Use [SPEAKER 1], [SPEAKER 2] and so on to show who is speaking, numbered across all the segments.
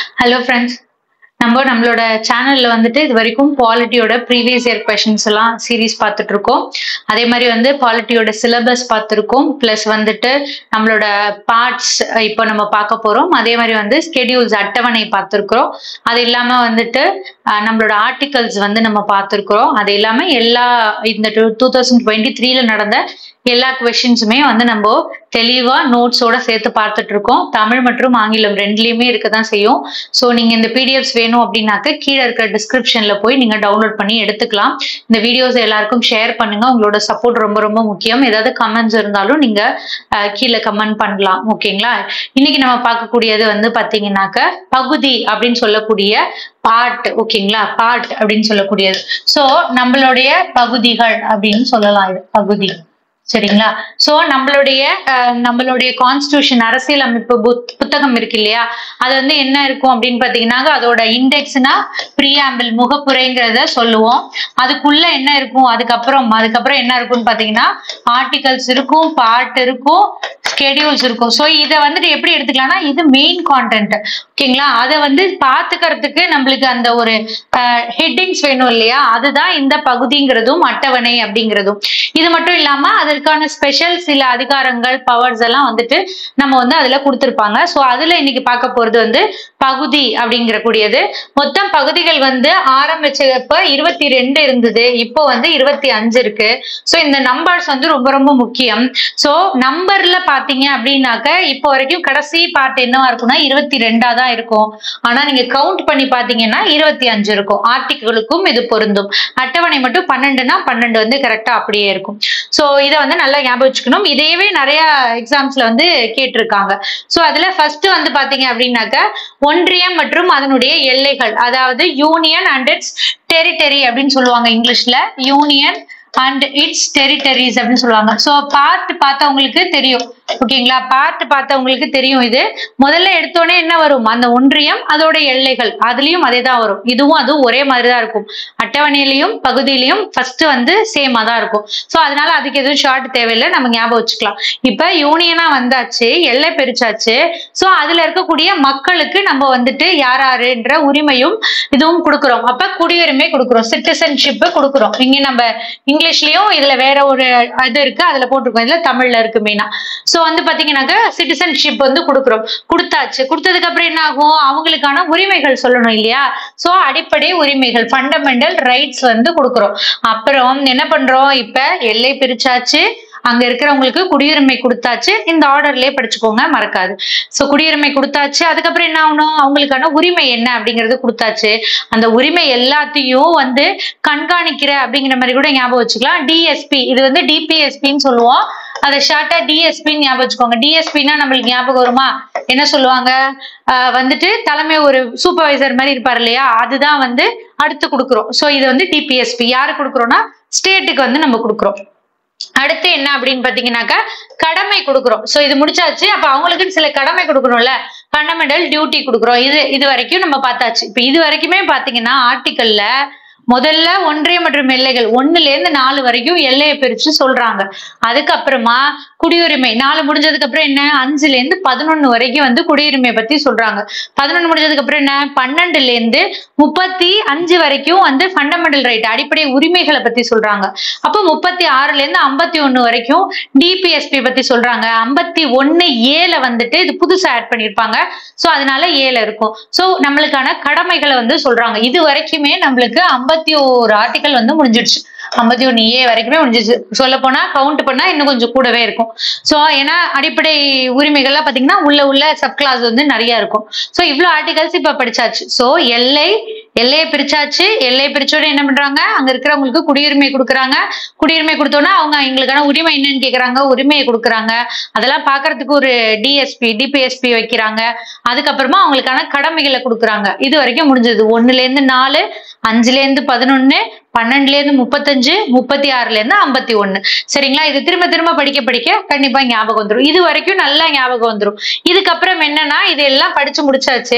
[SPEAKER 1] Hello friends நம்ம நம்மளோட சேனல்ல வந்துட்டு இது வரைக்கும் பாலிட்டியோட ப்ரீவியஸ் இயர் கொஷின்ஸ் எல்லாம் சீரீஸ் பார்த்துட்டு இருக்கோம் அதே மாதிரி வந்து பாலிட்டியோட சிலபஸ் பார்த்துருக்கோம் ப்ளஸ் வந்துட்டு நம்மளோட பார்ட்ஸ் இப்போ நம்ம பார்க்க போறோம் அதே மாதிரி வந்து ஸ்கெடியூல்ஸ் அட்டவணை பார்த்துருக்குறோம் அது இல்லாம வந்துட்டு அஹ், நம்மளோட ஆர்டிகல்ஸ் வந்து நம்ம பார்த்துருக்குறோம் அது இல்லாம எல்லா இந்த டூ தௌசண்ட் டுவெண்ட்டி த்ரீல நடந்த எல்லா கொஷின்ஸுமே வந்து நம்ம தெளிவா நோட்ஸோட சேர்த்து பார்த்துட்டு இருக்கோம் தமிழ் மற்றும் ஆங்கிலம் ரெண்டுலயுமே இருக்க தான் செய்யும் ஸோ நீங்க இந்த பிடிஎஃப்ஸ் வேணும் அப்படின்னாக்க கீழே இருக்கிற டிஸ்கிரிப்ஷன்ல போய் நீங்க டவுன்லோட் பண்ணி எடுத்துக்கலாம் இந்த வீடியோஸ் எல்லாருக்கும் ஷேர் பண்ணுங்க உங்களோட சப்போர்ட் ரொம்ப ரொம்ப முக்கியம் ஏதாவது கமெண்ட்ஸ் இருந்தாலும் நீங்க அஹ், கீழே கமெண்ட் பண்ணலாம் ஓகேங்களா இன்னைக்கு நம்ம பார்க்கக்கூடியது வந்து பாத்தீங்கன்னாக்க பகுதி அப்படின்னு சொல்லக்கூடிய பார்ட் ஓகேங்களா பார்ட் அப்படின்னு சொல்லக்கூடியது ஸோ நம்மளுடைய பகுதிகள் அப்படின்னு சொல்லலாம் இது பகுதி சரிங்களா சோ நம்மளுடைய அஹ், நம்மளுடைய கான்ஸ்டியூஷன் அரசியலமைப்பு புத்- புத்தகம் இருக்கு இல்லையா அது வந்து என்ன இருக்கும் அப்படின்னு பாத்தீங்கன்னா அதோட இண்டெக்ஸ்னா ப்ரீஆம்பிள் முகப்புரைங்கிறத சொல்லுவோம் அதுக்குள்ள என்ன இருக்கும் அதுக்கப்புறம் அதுக்கப்புறம் என்ன இருக்கும்னு பாத்தீங்கன்னா ஆர்டிகல்ஸ் இருக்கும் பார்ட் இருக்கும் ஸ்கெடியூல்ஸ் இருக்கும் ஸோ இதை வந்துட்டு எப்படி எடுத்துக்கலாம்னா இது மெயின் கான்டென்ட் ஓகேங்களா அதை வந்து பார்த்துக்கிறதுக்கு நம்மளுக்கு அந்த ஒரு ஹெட்டிங்ஸ் வேணும் இல்லையா அதுதான் இந்த பகுதிங்கிறதும் அட்டவணை அப்படிங்கிறதும் இது மட்டும் இல்லாம அதற்கான ஸ்பெஷல் சில அதிகாரங்கள் பவர்ஸ் எல்லாம் வந்துட்டு நம்ம வந்து அதுல கொடுத்துருப்பாங்க ஸோ அதுல இன்னைக்கு பார்க்க போறது வந்து பகுதி அப்படிங்கிற கூடியது மொத்தம் பகுதிகள் வந்து ஆரம்பிச்சப்ப இருபத்தி ரெண்டு இருந்தது இப்போ வந்து இருபத்தி அஞ்சு இருக்கு ஸோ இந்த நம்பர்ஸ் வந்து ரொம்ப ரொம்ப முக்கியம் ஸோ நம்பர்ல பாத்தீங்க அப்படின்னாக்க இப்போ வரைக்கும் கடைசி பார்ட் என்னவா இருக்கும்னா இருபத்தி ரெண்டா தான் இருக்கும் ஆனா நீங்க கவுண்ட் பண்ணி பாத்தீங்கன்னா இருபத்தி அஞ்சு இருக்கும் ஆர்டிகளுக்கும் இது பொருந்தும் அட்டவணை மட்டும் பன்னெண்டுனா பன்னெண்டு வந்து கரெக்டா அப்படியே இருக்கும் ஸோ இதை வந்து நல்லா ஞாபகம் வச்சுக்கணும் இதையவே நிறைய எக்ஸாம்ஸ்ல வந்து கேட்டிருக்காங்க ஸோ அதுல ஃபர்ஸ்ட் வந்து பாத்தீங்க அப்படின்னாக்க ஒன்றியம் மற்றும் அதனுடைய எல்லைகள் அதாவது யூனியன் அண்ட் இட்ஸ் டெரிட்டரி அப்படின்னு சொல்லுவாங்க இங்கிலீஷ்ல யூனியன் அண்ட் இட்ஸ் டெரிட்டரிஸ் அப்படின்னு சொல்லுவாங்க ஸோ பார்ட் பார்த்தவங்களுக்கு தெரியும் ஓகேங்களா பார்ட் பார்த்தவங்களுக்கு தெரியும் இது முதல்ல எடுத்தோடனே என்ன வரும் அந்த ஒன்றியம் அதோட எல்லைகள் அதுலயும் அதே தான் வரும் இதுவும் அதுவும் ஒரே மாதிரி தான் இருக்கும் அட்டவணையிலையும் பகுதியிலையும் ஃபர்ஸ்ட் வந்து சேமா தான் இருக்கும் ஸோ அதனால அதுக்கு எதுவும் ஷார்ட் தேவையில்லை நம்ம ஞாபகம் வச்சுக்கலாம் இப்ப யூனியனா வந்தாச்சு எல்லை பிரிச்சாச்சு ஸோ அதுல இருக்கக்கூடிய மக்களுக்கு நம்ம வந்துட்டு யார் யாருன்ற உரிமையும் இதுவும் கொடுக்குறோம் அப்ப குடியுரிமை கொடுக்குறோம் சிட்டிசன்ஷிப் கொடுக்குறோம் இங்க நம்ம இங்கிலீஷ்லயும் இதுல வேற ஒரு இது இருக்கு அதுல போட்டிருக்கோம் இதுல தமிழ்ல இருக்கு மெயினா சோ வந்து பாத்தீங்கன்னாக்க சிட்டிசன்ஷிப் வந்து கொடுக்குறோம் கொடுத்தாச்சு கொடுத்ததுக்கு அப்புறம் என்ன ஆகும் அவங்களுக்கான உரிமைகள் சொல்லணும் இல்லையா சோ அடிப்படை உரிமைகள் ஃபண்டமெண்டல் ரைட்ஸ் வந்து கொடுக்குறோம் அப்புறம் என்ன பண்றோம் இப்ப எல்லை பிரிச்சாச்சு அங்க இருக்கிறவங்களுக்கு குடியுரிமை கொடுத்தாச்சு இந்த ஆர்டர்லயே படிச்சுக்கோங்க மறக்காது சோ குடியுரிமை கொடுத்தாச்சு அதுக்கப்புறம் என்ன ஆகணும் அவங்களுக்கான உரிமை என்ன அப்படிங்கறது கொடுத்தாச்சு அந்த உரிமை எல்லாத்தையும் வந்து கண்காணிக்கிற அப்படிங்கிற மாதிரி கூட ஞாபகம் வச்சுக்கலாம் டிஎஸ்பி இது வந்து டிபிஎஸ்பின்னு சொல்லுவோம் அதை ஷார்ட்டா டிஎஸ்பின்னு ஞாபகம் வச்சுக்கோங்க டிஎஸ்பின்னா நம்மளுக்கு ஞாபகம் வருமா என்ன சொல்லுவாங்க ஆஹ் வந்துட்டு தலைமை ஒரு சூப்பர்வைசர் மாதிரி இருப்பார் இல்லையா அதுதான் வந்து அடுத்து கொடுக்குறோம் சோ இது வந்து டிபிஎஸ்பி யாரு கொடுக்குறோம்னா ஸ்டேட்டுக்கு வந்து நம்ம கொடுக்குறோம் அடுத்து என்ன அப்படின்னு பாத்தீங்கன்னாக்கா கடமை கொடுக்குறோம் சோ இது முடிச்சாச்சு அப்ப அவங்களுக்குன்னு சில கடமை கொடுக்கணும்ல ஃபண்டமெண்டல் டியூட்டி கொடுக்குறோம் இது இது வரைக்கும் நம்ம பார்த்தாச்சு இப்ப இது வரைக்குமே பாத்தீங்கன்னா ஆர்டிக்கல்ல முதல்ல ஒன்றிய மற்றும் எல்லைகள் ஒண்ணுல இருந்து நாலு வரைக்கும் எல்லையை பிரிச்சு சொல்றாங்க அதுக்கப்புறமா குடியுரிமை நாலு முடிஞ்சதுக்கு அப்புறம் என்ன அஞ்சுல இருந்து பதினொன்னு வரைக்கும் வந்து குடியுரிமை பத்தி சொல்றாங்க பதினொன்னு முடிஞ்சதுக்கு அப்புறம் என்ன பன்னெண்டுல இருந்து முப்பத்தி அஞ்சு வரைக்கும் வந்து ஃபண்டமெண்டல் ரைட் அடிப்படை உரிமைகளை பத்தி சொல்றாங்க அப்போ முப்பத்தி ஆறுல இருந்து ஐம்பத்தி ஒண்ணு வரைக்கும் டிபிஎஸ்பி பத்தி சொல்றாங்க ஐம்பத்தி ஒண்ணு ஏல வந்துட்டு இது புதுசா ஆட் பண்ணிருப்பாங்க சோ அதனால ஏல இருக்கும் சோ நம்மளுக்கான கடமைகளை வந்து சொல்றாங்க இது வரைக்குமே நம்மளுக்கு ஐம்பத்தி ஒரு ஆர்டிக்கல் வந்து முடிஞ்சிடுச்சு ஐம்பத்தி ஒண்ணு ஏ வரைக்குமே முடிஞ்சிச்சு சொல்ல போனா கவுண்ட் பண்ணா இன்னும் கொஞ்சம் கூடவே இருக்கும் சோ ஏன்னா அடிப்படை உரிமைகள்லாம் பாத்தீங்கன்னா உள்ள உள்ள சப் கிளாஸ் வந்து நிறைய இருக்கும் சோ இவ்வளவு ஆர்டிகல்ஸ் இப்ப படிச்சாச்சு சோ எல்லை எல்லையை பிரிச்சாச்சு எல்லையை பிரிச்சோட என்ன பண்றாங்க அங்க இருக்கிறவங்களுக்கு குடியுரிமை கொடுக்குறாங்க குடியுரிமை கொடுத்தோன்னா அவங்க எங்களுக்கான உரிமை என்னன்னு கேக்குறாங்க உரிமையை கொடுக்குறாங்க அதெல்லாம் பாக்குறதுக்கு ஒரு டிஎஸ்பி டிபிஎஸ்பி வைக்கிறாங்க அதுக்கப்புறமா அவங்களுக்கான கடமைகளை கொடுக்குறாங்க இது வரைக்கும் முடிஞ்சது ஒண்ணுல இருந்து நாலு அஞ்சுல இருந்து பதினொன்னு பன்னெண்டுல இருந்து முப்பத்தஞ்சு முப்பத்தி ஆறுல இருந்து ஐம்பத்தி ஒண்ணு சரிங்களா இது திரும்ப திரும்ப படிக்க படிக்க கண்டிப்பா ஞாபகம் வந்துரும் இது வரைக்கும் நல்லா ஞாபகம் வந்துரும் இதுக்கப்புறம் என்னன்னா இது எல்லாம் படிச்சு முடிச்சாச்சு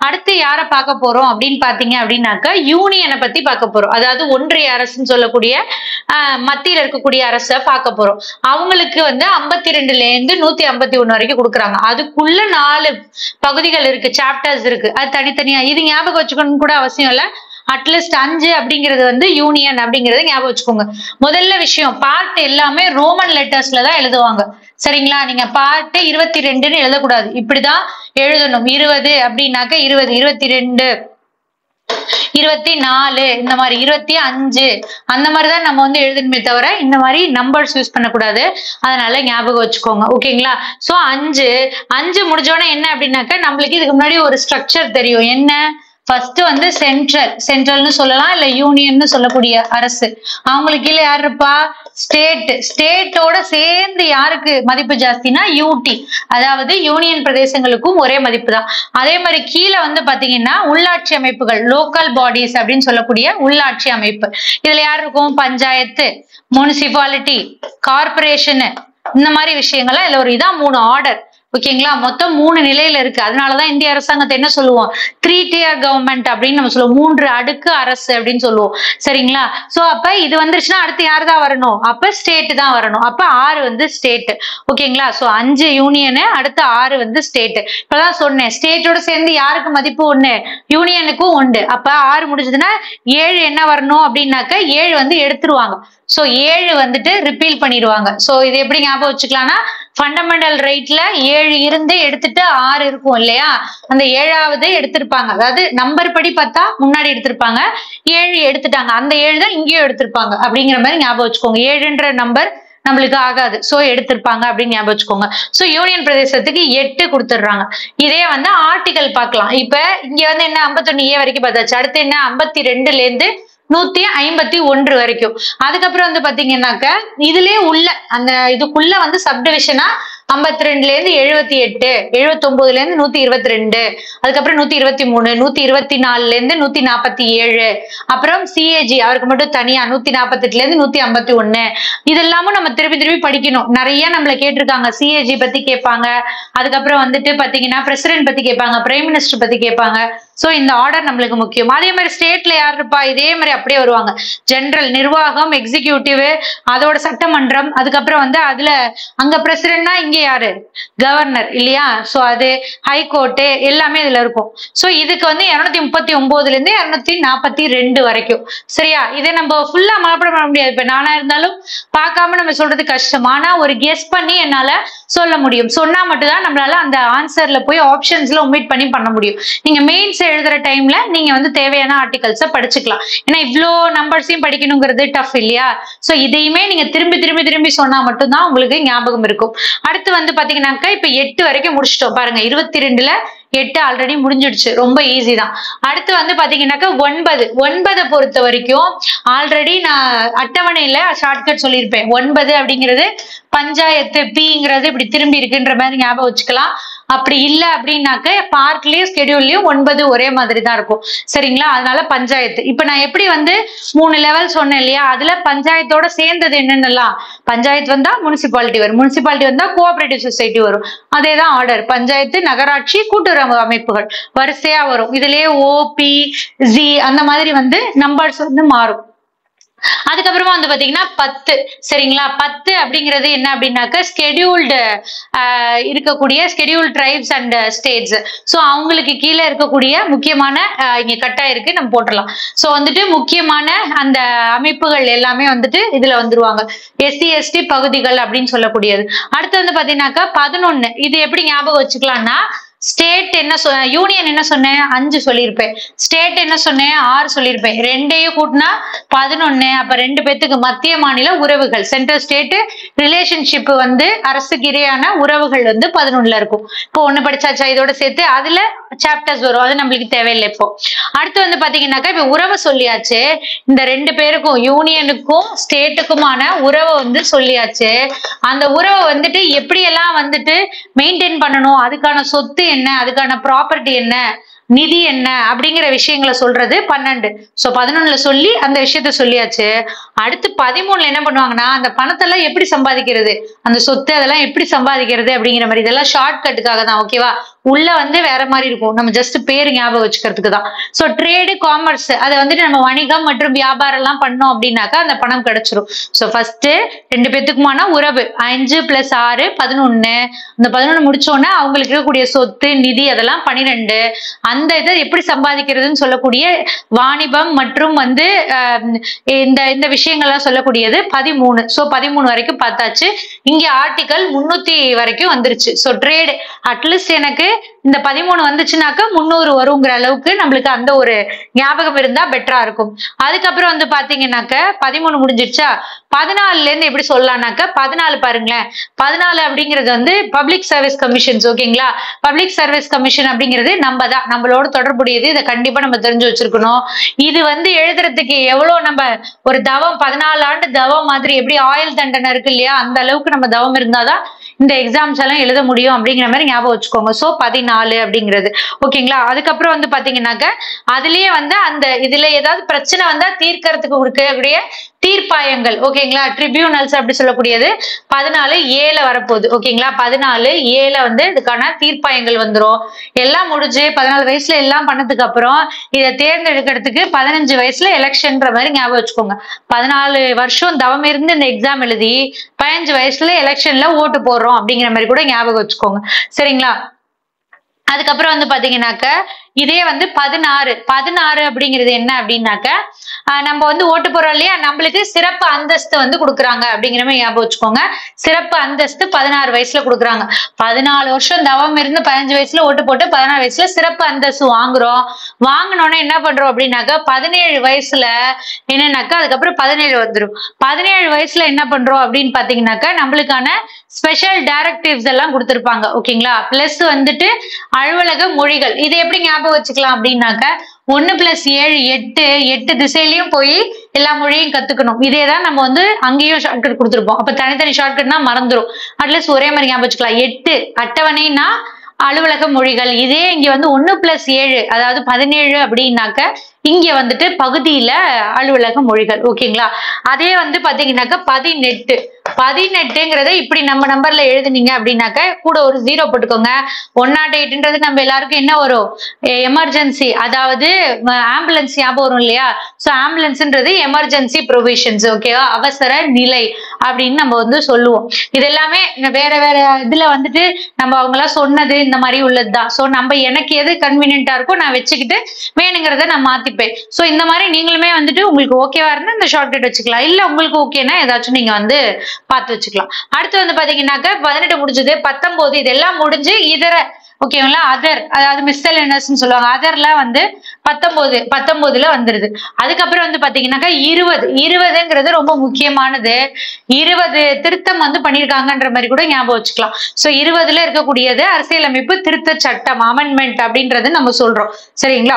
[SPEAKER 1] அடுத்து யாரை பார்க்க போறோம் அப்படின்னு பாத்தீங்க அப்படின்னாக்க யூனியனை பத்தி பார்க்க போறோம் அதாவது ஒன்றிய அரசுன்னு சொல்லக்கூடிய ஆஹ், மத்தியில இருக்கக்கூடிய அரசை பார்க்க போறோம் அவங்களுக்கு வந்து ஐம்பத்தி ரெண்டுல இருந்து நூத்தி ஐம்பத்தி ஒண்ணு வரைக்கும் கொடுக்குறாங்க அதுக்குள்ள நாலு பகுதிகள் இருக்கு சாப்டர்ஸ் இருக்கு அது தனித்தனியா இது ஞாபகம் வச்சுக்கணும்னு கூட அவசியம் இல்ல அட்லீஸ்ட் அஞ்சு அப்படிங்கிறது வந்து யூனியன் அப்படிங்கறத ஞாபகம் வச்சுக்கோங்க முதல்ல விஷயம் பார்ட் எல்லாமே ரோமன் லெட்டர்ஸ்ல தான் எழுதுவாங்க சரிங்களா நீங்க பார்ட் இருபத்தி ரெண்டுன்னு எழுதக்கூடாது இப்படிதான் எழுதணும் இருபது அப்படின்னாக்க இருபது இருபத்தி ரெண்டு இருபத்தி நாலு இந்த மாதிரி இருபத்தி அஞ்சு அந்த மாதிரி தான் நம்ம வந்து எழுதணுமே தவிர இந்த மாதிரி நம்பர்ஸ் யூஸ் பண்ணக்கூடாது அதனால ஞாபகம் வச்சுக்கோங்க ஓகேங்களா சோ அஞ்சு அஞ்சு முடிஞ்சோடனே என்ன அப்படின்னாக்க நம்மளுக்கு இதுக்கு முன்னாடி ஒரு ஸ்ட்ரக்சர் தெரியும் என்ன ஃபர்ஸ்ட் வந்து சென்ட்ரல் சென்ட்ரல்னு சொல்லலாம் இல்ல யூனியன்னு சொல்லக்கூடிய அரசு அவங்களுக்கு கீழே யார் இருப்பா ஸ்டேட் ஸ்டேட்டோட சேர்ந்து யாருக்கு மதிப்பு ஜாஸ்தினா யூடி அதாவது யூனியன் பிரதேசங்களுக்கும் ஒரே மதிப்பு தான் அதே மாதிரி கீழே வந்து பாத்தீங்கன்னா உள்ளாட்சி அமைப்புகள் லோக்கல் பாடிஸ் அப்படின்னு சொல்லக்கூடிய உள்ளாட்சி அமைப்பு இதுல யார் இருக்கும் பஞ்சாயத்து முனிசிபாலிட்டி கார்பரேஷன் இந்த மாதிரி விஷயங்கள்லாம் இதுல ஒரு இதான் மூணு ஆர்டர் ஓகேங்களா மொத்தம் மூணு நிலையில இருக்கு அதனாலதான் இந்திய அரசாங்கத்தை என்ன சொல்லுவோம் த்ரீ டியர் கவர்மெண்ட் அப்படின்னு நம்ம சொல்லுவோம் மூன்று அடுக்கு அரசு அப்படின்னு சொல்லுவோம் சரிங்களா சோ அப்ப இது வந்துருச்சுன்னா அடுத்து யார் தான் வரணும் அப்ப ஸ்டேட் தான் வரணும் அப்ப ஆறு வந்து ஸ்டேட் ஓகேங்களா சோ அஞ்சு யூனியனு அடுத்து ஆறு வந்து ஸ்டேட் இப்பதான் சொன்னேன் ஸ்டேட்டோட சேர்ந்து யாருக்கு மதிப்பு ஒண்ணு யூனியனுக்கும் உண்டு அப்ப ஆறு முடிஞ்சதுன்னா ஏழு என்ன வரணும் அப்படின்னாக்க ஏழு வந்து எடுத்துருவாங்க சோ ஏழு வந்துட்டு ரிப்பீல் பண்ணிடுவாங்க சோ இது எப்படி ஞாபகம் வச்சுக்கலாம்னா ஃபண்டமெண்டல் ரைட்ல ஏழு இருந்து எடுத்துட்டு ஆறு இருக்கும் இல்லையா அந்த ஏழாவது எடுத்திருப்பாங்க அதாவது நம்பர் படி பார்த்தா முன்னாடி எடுத்திருப்பாங்க ஏழு எடுத்துட்டாங்க அந்த ஏழு தான் இங்கேயும் எடுத்திருப்பாங்க அப்படிங்கிற மாதிரி ஞாபகம் வச்சுக்கோங்க ஏழுன்ற நம்பர் நம்மளுக்கு ஆகாது சோ எடுத்திருப்பாங்க அப்படின்னு ஞாபகம் வச்சுக்கோங்க சோ யூனியன் பிரதேசத்துக்கு எட்டு கொடுத்துடுறாங்க இதே வந்து ஆர்டிகல் பார்க்கலாம் இப்ப இங்க வந்து என்ன 51 ஏ வரைக்கும் பார்த்தாச்சு அடுத்து என்ன ஐம்பத்தி ரெண்டுல இருந்து நூத்தி ஐம்பத்தி ஒன்று வரைக்கும் அதுக்கப்புறம் வந்து பாத்தீங்கன்னாக்க இதுலயே உள்ள அந்த இதுக்குள்ள வந்து சப்டிவிஷனா ஐம்பத்தி ரெண்டுல இருந்து எழுபத்தி எட்டு எழுபத்தி ஒன்பதுல இருந்து நூத்தி இருபத்தி ரெண்டு அதுக்கப்புறம் நூத்தி இருபத்தி மூணு நூத்தி இருபத்தி நாலுல இருந்து நூத்தி நாற்பத்தி ஏழு அப்புறம் சிஏஜி அவருக்கு மட்டும் தனியா நூத்தி நாற்பத்தி எட்டுல இருந்து நூத்தி ஐம்பத்தி ஒண்ணு இதெல்லாமும் நம்ம திருப்பி திருப்பி படிக்கணும் நிறைய நம்மள கேட்டிருக்காங்க சிஏஜி பத்தி கேட்பாங்க அதுக்கப்புறம் வந்துட்டு பாத்தீங்கன்னா பிரசிடென்ட் பத்தி கேட்பாங்க பிரைம் மினிஸ்டர் பத்தி கேட்பாங்க சோ இந்த ஆர்டர் நம்மளுக்கு முக்கியம் அதே மாதிரி ஸ்டேட்ல யார் இருப்பா இதே மாதிரி அப்படியே வருவாங்க ஜெனரல் நிர்வாகம் எக்ஸிகியூட்டிவ் அதோட சட்டமன்றம் அதுக்கப்புறம் வந்து அதுல அங்க பிரசிடென்ட்னா இங்க யாரு கவர்னர் இல்லையா சோ அது ஹைகோர்ட்டு எல்லாமே இதுல இருக்கும் சோ இதுக்கு வந்து இருநூத்தி முப்பத்தி ஒன்பதுல இருந்து இருநூத்தி நாற்பத்தி ரெண்டு வரைக்கும் சரியா இதை நம்ம ஃபுல்லா மனப்பாடம் பண்ண முடியாது இப்ப நானா இருந்தாலும் பார்க்காம நம்ம சொல்றது கஷ்டம் ஆனா ஒரு கெஸ் பண்ணி என்னால சொல்ல முடியும் சொன்னா மட்டும்தான் நம்மளால அந்த ஆன்சர்ல போய் ஆப்ஷன்ஸ்ல ஒமிட் பண்ணி பண்ண முடியும் நீங்க மெயின்ஸ் எழுதுற டைம்ல நீங்க வந்து தேவையான ஆர்டிகல்ஸ படிச்சுக்கலாம் ஏன்னா இவ்ளோ நம்பர்ஸையும் படிக்கணுங்கிறது டஃப் இல்லையா சோ இதையுமே நீங்க திரும்பி திரும்பி திரும்பி சொன்னா மட்டும்தான் உங்களுக்கு ஞாபகம் இருக்கும் அடுத்து வந்து பாத்தீங்கன்னாக்கா இப்ப எட்டு வரைக்கும் முடிச்சிட்டோம் பாருங்க இருபத்தி ரெண்டுல எட்டு ஆல்ரெடி முடிஞ்சிடுச்சு ரொம்ப ஈஸி தான் அடுத்து வந்து பாத்தீங்கன்னாக்கா ஒன்பது ஒன்பதை பொறுத்த வரைக்கும் ஆல்ரெடி நான் அட்டவணையில ஷார்ட்கட் சொல்லியிருப்பேன் ஒன்பது அப்படிங்கிறது பஞ்சாயத்து பிங்கிறது இப்படி திரும்பி இருக்குன்ற மாதிரி ஞாபகம் வச்சுக்கலாம் அப்படி இல்ல அப்படின்னாக்க பார்க்லயும் ஸ்கெடியூல்லயும் ஒன்பது ஒரே மாதிரி தான் இருக்கும் சரிங்களா அதனால பஞ்சாயத்து இப்ப நான் எப்படி வந்து மூணு லெவல் சொன்னேன் இல்லையா அதுல பஞ்சாயத்தோட சேர்ந்தது என்னென்னலாம் பஞ்சாயத்து வந்தா முனிசிபாலிட்டி வரும் முனிசிபாலிட்டி வந்தா கோஆபரேட்டிவ் சொசைட்டி வரும் அதேதான் ஆர்டர் பஞ்சாயத்து நகராட்சி கூட்டுறவு அமைப்புகள் வரிசையா வரும் இதுலயே ஓ பி ஜி அந்த மாதிரி வந்து நம்பர்ஸ் வந்து மாறும் அதுக்கப்புறமா வந்து பாத்தீங்கன்னா பத்து சரிங்களா பத்து அப்படிங்கிறது என்ன அப்படின்னாக்க ஸ்கெடியூல்டு இருக்கக்கூடிய schedule tribes and states so அவங்களுக்கு கீழே இருக்கக்கூடிய முக்கியமான ஆஹ் இங்க கட்டா இருக்கு நம்ம போட்டுடலாம் ஸோ வந்துட்டு முக்கியமான அந்த அமைப்புகள் எல்லாமே வந்துட்டு இதுல வந்துருவாங்க எஸ்சி எஸ்டி பகுதிகள் அப்படின்னு சொல்லக்கூடியது அடுத்து வந்து பாத்தீங்கன்னாக்கா பதினொன்னு இது எப்படி ஞாபகம் வச்சுக்கலாம்னா ஸ்டேட் என்ன சொ யூனியன் என்ன சொன்னேன் அஞ்சு சொல்லியிருப்பேன் ஸ்டேட் என்ன சொன்னேன் ஆறு சொல்லியிருப்பேன் ரெண்டையும் கூட்டினா பதினொன்னு அப்ப ரெண்டு பேத்துக்கு மத்திய மாநில உறவுகள் சென்ட்ரல் ஸ்டேட் ரிலேஷன்ஷிப் வந்து அரசுக்கு இடையான உறவுகள் வந்து பதினொன்னுல இருக்கும் இப்போ ஒண்ணு படிச்சாச்சா இதோட சேர்த்து அதுல சாப்டர்ஸ் வரும் அது நம்மளுக்கு தேவையில்லை இப்போ அடுத்து வந்து பாத்தீங்கன்னாக்கா இப்ப உறவை சொல்லியாச்சு இந்த ரெண்டு பேருக்கும் யூனியனுக்கும் ஸ்டேட்டுக்குமான உறவை வந்து சொல்லியாச்சு அந்த உறவை வந்துட்டு எப்படியெல்லாம் வந்துட்டு மெயின்டைன் பண்ணணும் அதுக்கான சொத்து என்ன அதுக்கான ப்ராப்பர்ட்டி என்ன நிதி என்ன அப்படிங்கிற விஷயங்களை சொல்றது பன்னெண்டு சோ பதினொன்னுல சொல்லி அந்த விஷயத்த சொல்லியாச்சு அடுத்து பதிமூணுல என்ன பண்ணுவாங்கன்னா அந்த பணத்தெல்லாம் எப்படி சம்பாதிக்கிறது அந்த சொத்து அதெல்லாம் எப்படி சம்பாதிக்கிறது அப்படிங்கிற மாதிரி இதெல்லாம் ஷார்ட் கட்டுக்காக தான் ஓகேவா உள்ள வந்து வேற மாதிரி இருக்கும் நம்ம ஜஸ்ட் பேர் ஞாபகம் வச்சுக்கிறதுக்கு தான் ஸோ ட்ரேடு காமர்ஸ் அதை வந்துட்டு நம்ம வணிகம் மற்றும் வியாபாரம் எல்லாம் பண்ணோம் அப்படின்னாக்கா அந்த பணம் கிடைச்சிரும் ஸோ ஃபர்ஸ்ட் ரெண்டு பேத்துக்குமான உறவு அஞ்சு பிளஸ் ஆறு பதினொன்னு அந்த பதினொன்னு முடிச்சோன்னே அவங்களுக்கு இருக்கக்கூடிய சொத்து நிதி அதெல்லாம் பன்னிரெண்டு அந்த இதை எப்படி சம்பாதிக்கிறதுன்னு சொல்லக்கூடிய வாணிபம் மற்றும் வந்து ஆஹ், இந்த இந்த விஷயங்கள்லாம் சொல்லக்கூடியது பதிமூணு ஸோ பதிமூணு வரைக்கும் பார்த்தாச்சு இங்க ஆர்டிகல் முன்னூத்தி வரைக்கும் வந்துருச்சு ஸோ ட்ரேடு அட்லீஸ்ட் எனக்கு இந்த பதிமூணு வந்துச்சுனாக்கா முந்நூறு வருங்கிற அளவுக்கு நம்மளுக்கு அந்த ஒரு ஞாபகம் இருந்தா பெட்டரா இருக்கும் அதுக்கப்புறம் வந்து பாத்தீங்கன்னாக்க பதிமூணு முடிஞ்சிடுச்சா பதினாலுல இருந்து எப்படி சொல்லலாம்னாக்க பதினாலு பாருங்களேன் பதினாலு அப்படிங்கிறது வந்து பப்ளிக் சர்வீஸ் கமிஷன்ஸ் ஓகேங்களா பப்ளிக் சர்வீஸ் கமிஷன் அப்படிங்கிறது நம்ம தான் நம்மளோட தொடர்புடையது இதை கண்டிப்பா நம்ம தெரிஞ்சு வச்சிருக்கணும் இது வந்து எழுதுறதுக்கு எவ்வளவு நம்ம ஒரு தவம் பதினாலு ஆண்டு தவம் மாதிரி எப்படி ஆயுள் தண்டனை இருக்கு இல்லையா அந்த அளவுக்கு நம்ம தவம் இருந்தாதான் இந்த எக்ஸாம்ஸ் எல்லாம் எழுத முடியும் அப்படிங்கிற மாதிரி ஞாபகம் வச்சுக்கோங்க சோ பதினாலு அப்படிங்கிறது ஓகேங்களா அதுக்கப்புறம் வந்து பாத்தீங்கன்னாக்க அதுலயே வந்து அந்த இதுல ஏதாவது பிரச்சனை வந்தா தீர்க்கறதுக்கு இருக்கக்கூடிய தீர்ப்பாயங்கள் ஓகேங்களா ட்ரிபியூனல்ஸ் அப்படி சொல்லக்கூடியது பதினாலு ஏல வரப்போகுது ஓகேங்களா பதினாலு ஏல வந்து இதுக்கான தீர்ப்பாயங்கள் வந்துரும் எல்லாம் முடிஞ்சு பதினாலு வயசுல எல்லாம் பண்ணதுக்கு அப்புறம் இதை தேர்ந்தெடுக்கிறதுக்கு பதினஞ்சு வயசுல எலெக்ஷன்ற மாதிரி ஞாபகம் வச்சுக்கோங்க பதினாலு வருஷம் தவம் இருந்து இந்த எக்ஸாம் எழுதி பதினஞ்சு வயசுல எலெக்ஷன்ல ஓட்டு போடுறோம் அப்படிங்கிற மாதிரி கூட ஞாபகம் வச்சுக்கோங்க சரிங்களா அதுக்கப்புறம் வந்து பாத்தீங்கன்னாக்க இதே வந்து பதினாறு பதினாறு அப்படிங்கிறது என்ன அப்படின்னாக்க ஆஹ் நம்ம வந்து ஓட்டு போறோம் இல்லையா நம்மளுக்கு சிறப்பு அந்தஸ்து வந்து கொடுக்குறாங்க அப்படிங்கிற மாதிரி ஞாபகம் வச்சுக்கோங்க சிறப்பு அந்தஸ்து பதினாறு வயசுல கொடுக்குறாங்க பதினாலு வருஷம் தவம் இருந்து பதினஞ்சு வயசுல ஓட்டு போட்டு பதினாறு வயசுல சிறப்பு அந்தஸ்து வாங்குறோம் வாங்கினோன்னே என்ன பண்றோம் அப்படின்னாக்க பதினேழு வயசுல என்னன்னாக்கா அதுக்கப்புறம் பதினேழு வந்துடும் பதினேழு வயசுல என்ன பண்றோம் அப்படின்னு பாத்தீங்கன்னாக்கா நம்மளுக்கான ஸ்பெஷல் டைரக்டிவ்ஸ் எல்லாம் கொடுத்துருப்பாங்க ஓகேங்களா பிளஸ் வந்துட்டு அலுவலக மொழிகள் இது எப்படி ஞாபகம் வச்சுக்கலாம் அப்படின்னாக்க ஒன்னு பிளஸ் ஏழு எட்டு எட்டு திசையிலயும் போய் எல்லா மொழியும் கத்துக்கணும் இதே தான் நம்ம வந்து அங்கேயும் ஷார்ட்கட் கொடுத்துருப்போம் அப்ப தனித்தனி ஷார்ட்கட்னா மறந்துரும் அட்லீஸ்ட் ஒரே மாதிரி ஞாபகம் வச்சுக்கலாம் எட்டு அட்டவணைனா அலுவலக மொழிகள் இதே இங்க வந்து ஒன்னு பிளஸ் ஏழு அதாவது பதினேழு அப்படின்னாக்க இங்க வந்துட்டு பகுதியில அலுவலக மொழிகள் ஓகேங்களா அதே வந்து பாத்தீங்கன்னாக்க பதினெட்டு பதினெட்டுங்கிறத இப்படி நம்ம நம்பர்ல எழுதுனீங்க அப்படின்னாக்க கூட ஒரு ஜீரோ போட்டுக்கோங்க ஒன் நாட் எயிட்ன்றது நம்ம எல்லாருக்கும் என்ன வரும் எமர்ஜென்சி அதாவது ஆம்புலன்ஸ் ஞாபகம் வரும் இல்லையா ஸோ ஆம்புலன்ஸ்ன்றது எமர்ஜென்சி ப்ரொவிஷன்ஸ் ஓகேவா அவசர நிலை அப்படின்னு நம்ம வந்து சொல்லுவோம் இது எல்லாமே வேற வேற இதுல வந்துட்டு நம்ம அவங்களாம் சொன்னது இந்த மாதிரி உள்ளதுதான் ஸோ நம்ம எனக்கு எது கன்வீனியன்ட்டா இருக்கோ நான் வச்சுக்கிட்டு வேணுங்கிறத நான் மாத்திப்பேன் ஸோ இந்த மாதிரி நீங்களுமே வந்துட்டு உங்களுக்கு ஓகேவா இருந்தா இந்த ஷார்ட்கட் வச்சுக்கலாம் இல்ல உங்களுக்கு ஓகேனா ஏதாச்சும் நீங்க வந்து பார்த்து வச்சுக்கலாம் அடுத்து வந்து பாத்தீங்கன்னாக்க பதினெட்டு முடிஞ்சது பத்தொன்பது இதெல்லாம் முடிஞ்சு இதர ஓகேங்களா அதர் அதாவது மிஸ்டல் சொல்லுவாங்க அதர்ல வந்து பத்தொன்பது பத்தொன்பதுல வந்துருது அதுக்கப்புறம் வந்து பாத்தீங்கன்னாக்கா இருபது இருபதுங்கிறது ரொம்ப முக்கியமானது இருபது திருத்தம் வந்து பண்ணியிருக்காங்கன்ற மாதிரி கூட ஞாபகம் வச்சுக்கலாம் சோ இருபதுல இருக்கக்கூடியது அரசியலமைப்பு திருத்த சட்டம் அமெண்ட்மெண்ட் அப்படின்றது நம்ம சொல்றோம் சரிங்களா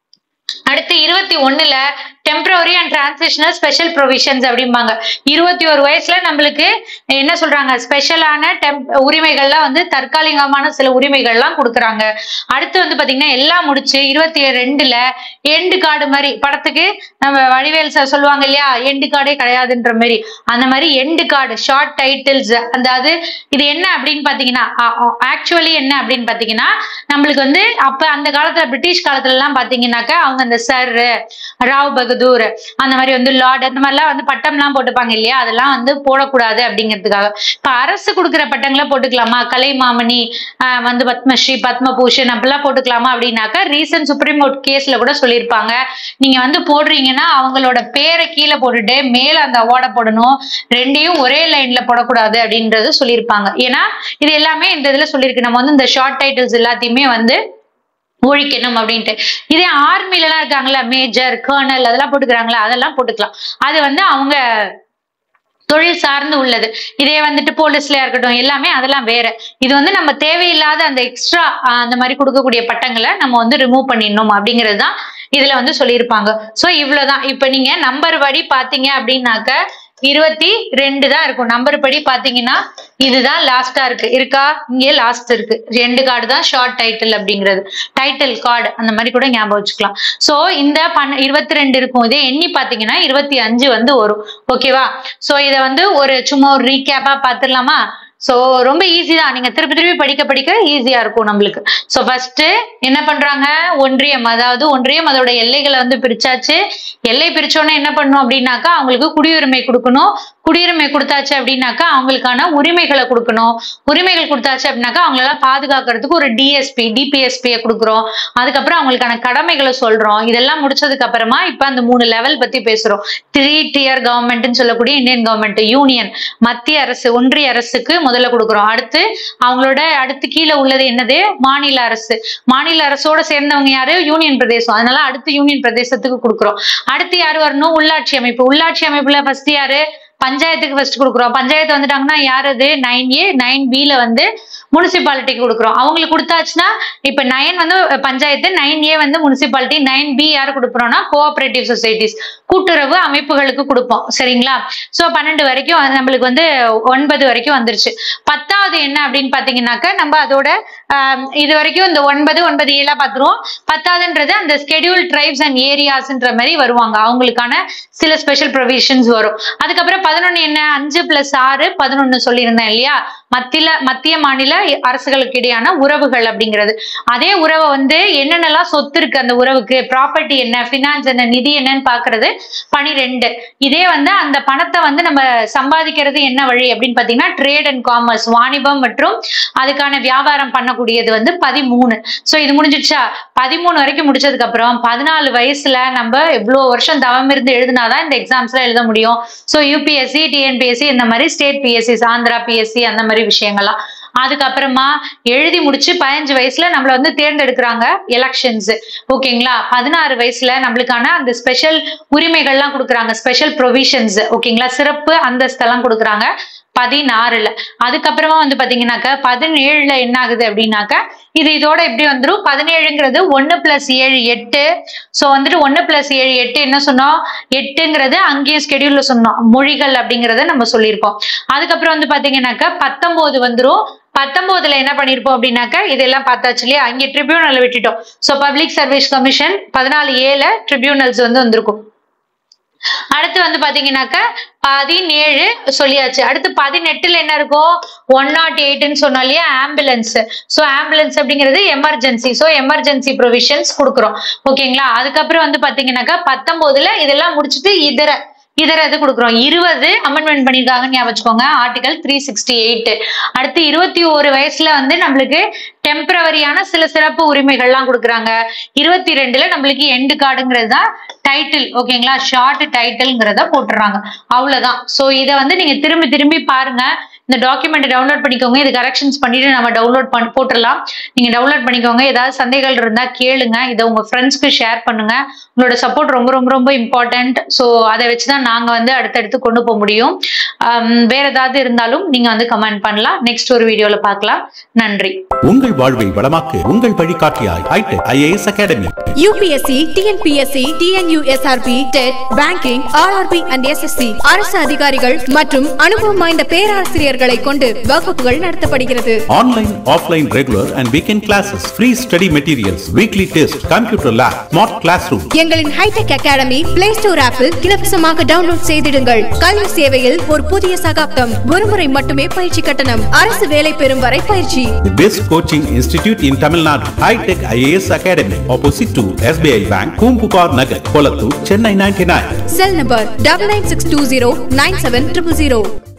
[SPEAKER 1] அடுத்து இருபத்தி ஒண்ணுல temporary and transitional special provisions அப்படிம்பாங்க இருபத்தி ஒரு வயசுல நம்மளுக்கு என்ன சொல்றாங்க ஸ்பெஷலான டெம்ப் உரிமைகள்லாம் வந்து தற்காலிகமான சில உரிமைகள்லாம் கொடுக்குறாங்க அடுத்து வந்து பாத்தீங்கன்னா எல்லாம் முடிச்சு இருபத்தி ரெண்டுல எண்டு கார்டு மாதிரி படத்துக்கு நம்ம வடிவேல் சார் சொல்லுவாங்க இல்லையா எண்டு கார்டே கிடையாதுன்ற மாதிரி அந்த மாதிரி எண்டு கார்டு ஷார்ட் டைட்டில்ஸ் அதாவது இது என்ன அப்படின்னு பாத்தீங்கன்னா ஆக்சுவலி என்ன அப்படின்னு பாத்தீங்கன்னா நம்மளுக்கு வந்து அப்ப அந்த காலத்துல பிரிட்டிஷ் காலத்துல எல்லாம் பாத்தீங்கன்னாக்கா அவங்க அந்த சர் ராவ் பகதூர் அந்த மாதிரி வந்து லார்ட் அந்த மாதிரிலாம் வந்து பட்டம்லாம் போட்டுப்பாங்க இல்லையா அதெல்லாம் வந்து போடக்கூடாது அப்படிங்கிறதுக்காக இப்ப அரசு கொடுக்குற பட்டங்களை போட்டுக்கலாமா கலைமாமணி ஆஹ் வந்து பத்மஸ்ரீ பத்மபூஷன் அப்படிலாம் போட்டுக்கலாமா அப்படின்னாக்கா ரீசன்ட் சுப்ரீம் கோர்ட் கேஸ்ல கூட சொல்லியிருப்பாங்க நீங்க வந்து போடுறீங்கன்னா அவங்களோட பேரை கீழே போட்டுட்டு மேல அந்த அவார்டை போடணும் ரெண்டையும் ஒரே லைன்ல போடக்கூடாது அப்படின்றது சொல்லியிருப்பாங்க ஏன்னா இது எல்லாமே இந்த இதுல சொல்லியிருக்கு நம்ம வந்து இந்த ஷார்ட் டைட்டில்ஸ் எல்லாத்தையுமே வந்து ஒழிக்கணும் அப்படின்ட்டு இதே ஆர்மில எல்லாம் இருக்காங்கல்ல மேஜர் கர்னல் அதெல்லாம் போட்டுக்கிறாங்களா அதெல்லாம் போட்டுக்கலாம் அது வந்து அவங்க தொழில் சார்ந்து உள்ளது இதே வந்துட்டு போலீஸ்லயா இருக்கட்டும் எல்லாமே அதெல்லாம் வேற இது வந்து நம்ம தேவையில்லாத அந்த எக்ஸ்ட்ரா அந்த மாதிரி கொடுக்கக்கூடிய பட்டங்களை நம்ம வந்து ரிமூவ் பண்ணிடணும் அப்படிங்கிறது தான் இதுல வந்து சொல்லியிருப்பாங்க சோ இவ்வளவுதான் இப்ப நீங்க நம்பர் படி பாத்தீங்க அப்படின்னாக்க இருபத்தி ரெண்டு தான் இருக்கும் நம்பர் படி பாத்தீங்கன்னா இதுதான் லாஸ்டா இருக்கு இருக்கா இங்கே லாஸ்ட் இருக்கு ரெண்டு கார்டு தான் ஷார்ட் டைட்டில் அப்படிங்கிறது டைட்டில் கார்டு அந்த மாதிரி கூட ஞாபகம் வச்சுக்கலாம் சோ இந்த பன் இருபத்தி ரெண்டு இருக்கும் இதே எண்ணி பாத்தீங்கன்னா இருபத்தி அஞ்சு வந்து வரும் ஓகேவா சோ இத வந்து ஒரு சும்மா ஒரு ரீகேப்பா பாத்துடலாமா சோ ரொம்ப ஈஸி தான் நீங்க திருப்பி திருப்பி படிக்க படிக்க ஈஸியா இருக்கும் நம்மளுக்கு சோ ஃபர்ஸ்ட் என்ன பண்றாங்க ஒன்றியம் அதாவது ஒன்றியம் அதோட எல்லைகளை வந்து பிரிச்சாச்சு எல்லை பிரிச்சோன்னே என்ன பண்ணணும் அப்படின்னாக்கா அவங்களுக்கு குடியுரிமை கொடுக்கணும் குடியுரிமை கொடுத்தாச்சு அப்படின்னாக்கா அவங்களுக்கான உரிமைகளை கொடுக்கணும் உரிமைகள் கொடுத்தாச்சு அப்படின்னாக்கா அவங்களெல்லாம் பாதுகாக்கிறதுக்கு ஒரு டிஎஸ்பி டிபிஎஸ்பியை கொடுக்குறோம் அதுக்கப்புறம் அவங்களுக்கான கடமைகளை சொல்றோம் இதெல்லாம் முடிச்சதுக்கு அப்புறமா இப்ப அந்த மூணு லெவல் பத்தி பேசுறோம் த்ரீ டியர் கவர்மெண்ட்னு சொல்லக்கூடிய இந்தியன் கவர்மெண்ட் யூனியன் மத்திய அரசு ஒன்றிய அரசுக்கு முதல்ல கொடுக்குறோம் அடுத்து அவங்களோட அடுத்து கீழே உள்ளது என்னது மாநில அரசு மாநில அரசோட சேர்ந்தவங்க யாரு யூனியன் பிரதேசம் அதனால அடுத்து யூனியன் பிரதேசத்துக்கு கொடுக்குறோம் அடுத்து யாரு வரணும் உள்ளாட்சி அமைப்பு உள்ளாட்சி அமைப்புல ஃபர்ஸ்ட் யாரு பஞ்சாயத்துக்கு ஃபர்ஸ்ட் கொடுக்குறோம் பஞ்சாயத்து வந்துட்டாங்கன்னா யார் அது நைன் ஏ நைன் பில வந்து முனிசிபாலிட்டிக்கு கொடுக்குறோம் அவங்களுக்கு கொடுத்தாச்சுன்னா இப்ப நைன் வந்து பஞ்சாயத்து நைன் ஏ வந்து முனிசிபாலிட்டி நைன் பி யாரு கொடுக்குறோம்னா கோஆபரேட்டிவ் சொசைட்டிஸ் கூட்டுறவு அமைப்புகளுக்கு கொடுப்போம் சரிங்களா சோ பன்னெண்டு வரைக்கும் அது நம்மளுக்கு வந்து ஒன்பது வரைக்கும் வந்துருச்சு பத்தாவது என்ன அப்படின்னு பாத்தீங்கன்னாக்க நம்ம அதோட ஆம், இது வரைக்கும் இந்த ஒன்பது ஒன்பது ஏழா பார்த்துருவோம் பத்தாவதுன்றது அந்த ஸ்கெடியூல் ட்ரைப்ஸ் அண்ட் ஏரியாஸ்ன்ற மாதிரி வருவாங்க அவங்களுக்கான சில ஸ்பெஷல் ப்ரொவிஷன்ஸ் வரும் அதுக்கப்புறம் பதினொன்னு என்ன அஞ்சு பிளஸ் ஆறு பதினொன்னு சொல்லியிருந்தேன் இல்லையா மத்திய மத்திய மாநில அரசுகளுக்கு இடையான உறவுகள் அப்படிங்கிறது அதே உறவை வந்து என்னென்னலாம் சொத்து இருக்கு அந்த உறவுக்கு ப்ராப்பர்ட்டி என்ன ஃபினான்ஸ் என்ன நிதி என்னன்னு பாக்குறது பனிரெண்டு இதே வந்து அந்த பணத்தை வந்து நம்ம சம்பாதிக்கிறது என்ன வழி அப்படின்னு பாத்தீங்கன்னா ட்ரேட் அண்ட் காமர்ஸ் வாணிபம் மற்றும் அதுக்கான வியாபாரம் பண்ணக்கூடியது வந்து பதிமூணு சோ இது முடிஞ்சிடுச்சா பதிமூணு வரைக்கும் முடிச்சதுக்கு அப்புறம் பதினாலு வயசுல நம்ம எவ்வளவு வருஷம் தவம் இருந்து எழுதினாதான் இந்த எக்ஸாம்ஸ்ல எழுத முடியும் சோ யூபிஎஸ்சி டிஎன்பிஎஸ்சி இந்த மாதிரி ஸ்டேட் பிஎஸ்சி ஆந்திரா பிஎஸ்சி அந்த மாதிரி விஷயங்கள்லாம் அதுக்கப்புறமா எழுதி முடிச்சு பதினஞ்சு வயசுல நம்மள வந்து தேர்ந்தெடுக்கிறாங்க எலெக்ஷன்ஸ் ஓகேங்களா பதினாறு வயசுல நம்மளுக்கான அந்த ஸ்பெஷல் உரிமைகள்லாம் கொடுக்குறாங்க ஸ்பெஷல் ப்ரொவிஷன்ஸ் ஓகேங்களா சிறப்பு அந்தஸ்தெல்லாம் கொடுக்குறாங்க பதினாறுல அதுக்கப்புறமா வந்து பாத்தீங்கன்னாக்க பதினேழுல என்ன ஆகுது அப்படின்னாக்க இது இதோட எப்படி வந்துரும் பதினேழுங்கிறது ஒன்னு பிளஸ் ஏழு எட்டு சோ வந்துட்டு ஒன்னு பிளஸ் ஏழு எட்டு என்ன சொன்னோம் எட்டுங்கிறது அங்கேயும் ஸ்கெடியூல்ல சொன்னோம் மொழிகள் அப்படிங்கறத நம்ம சொல்லியிருக்கோம் அதுக்கப்புறம் வந்து பாத்தீங்கன்னாக்க பத்தொன்பது வந்துரும் பத்தொன்பதுல என்ன பண்ணிருப்போம் அப்படின்னாக்க இதெல்லாம் பார்த்தாச்சு இல்லையா அங்கே ட்ரிபியூனல் விட்டுட்டோம் சோ பப்ளிக் சர்வீஸ் கமிஷன் பதினாலு ஏல ட்ரிபியூனல்ஸ் வந்து வந்திருக்கும் அடுத்து வந்து பாத்தீங்கன்னாக்க பதினேழு சொல்லியாச்சு அடுத்து பதினெட்டுல என்ன இருக்கும் ஒன் நாட் எயிட்னு சொன்னோம் இல்லையா ஆம்புலன்ஸ் சோ ஆம்புலன்ஸ் அப்படிங்கிறது எமர்ஜென்சி சோ எமர்ஜென்சி ப்ரொவிஷன்ஸ் கொடுக்குறோம் ஓகேங்களா அதுக்கப்புறம் வந்து பாத்தீங்கன்னாக்கா பத்தொன்பதுல இதெல்லாம் முடிச்சுட்டு இதர இதர இது கொடுக்குறோம் இருபது அமெண்ட்மெண்ட் பண்ணிருக்காங்கன்னு ஞாபகம் வச்சுக்கோங்க ஆர்டிகல் த்ரீ சிக்ஸ்டி எயிட் அடுத்து இருபத்தி ஒரு வயசுல வந்து நம்மளுக்கு டெம்பரவரியான சில சிறப்பு உரிமைகள்லாம் கொடுக்குறாங்க இருபத்தி ரெண்டுல நம்மளுக்கு எண்டு கார்டுங்கிறது தான் டைட்டில் ஓகேங்களா ஷார்ட் டைட்டில்ங்கிறத போட்டுறாங்க அவ்வளவுதான் சோ இதை வந்து நீங்க திரும்பி திரும்பி பாருங்க இந்த டாக்குமெண்ட் டவுன்லோட் பண்ணிக்கோங்க இது கரெக்ஷன்ஸ் பண்ணிட்டு நம்ம டவுன்லோட் பண்ணி போட்டுடலாம் நீங்க டவுன்லோட் பண்ணிக்கோங்க ஏதாவது சந்தேகங்கள் இருந்தா கேளுங்க இதை உங்க ஃப்ரெண்ட்ஸ்க்கு ஷேர் பண்ணுங்க உங்களோட சப்போர்ட் ரொம்ப ரொம்ப ரொம்ப இம்பார்ட்டன்ட் ஸோ அதை வச்சுதான் நாங்க வந்து அடுத்தடுத்து கொண்டு போக முடியும் ஆம், வேற ஏதாவது இருந்தாலும் நீங்க வந்து கமெண்ட் பண்ணலாம் நெக்ஸ்ட் ஒரு வீடியோல பார்க்கலாம் நன்றி
[SPEAKER 2] உங்கள் வாழ்வை வளமாக்க உங்கள் வழிகாட்டியாய் Hitech IAS academy
[SPEAKER 3] UPSC TNPSC TNUSRB TET banking RRB and SSC அரசு அதிகாரிகள் மற்றும் அனுபவம் வாய்ந்த பேராசிரியர்களை கொண்டு வகுப்புகள் நடத்தப்படுகிறது
[SPEAKER 2] online offline regular and weekend classes free study materials weekly test computer lab smart class room
[SPEAKER 3] எங்களின் ஹைடெக் அகாடமி பிளே ஸ்டோர் ஆப்பில் இலவசமாக டவுன்லோட் செய்திடுங்கள் கல்வி சேவையில் ஒரு புதிய சகாப்தம் ஒருமுறை மட்டுமே பயிற்சி கட்டணம் அரசு வேலை பெறும் வரை பயிற்சி
[SPEAKER 2] The best coaching institute in Tamil Nadu, High Tech IAS Academy, opposite to SBI Bank, Kumpukar Nagar, Kolattur, Chennai 99.
[SPEAKER 3] Cell number double nine six two zero nine seven triple zero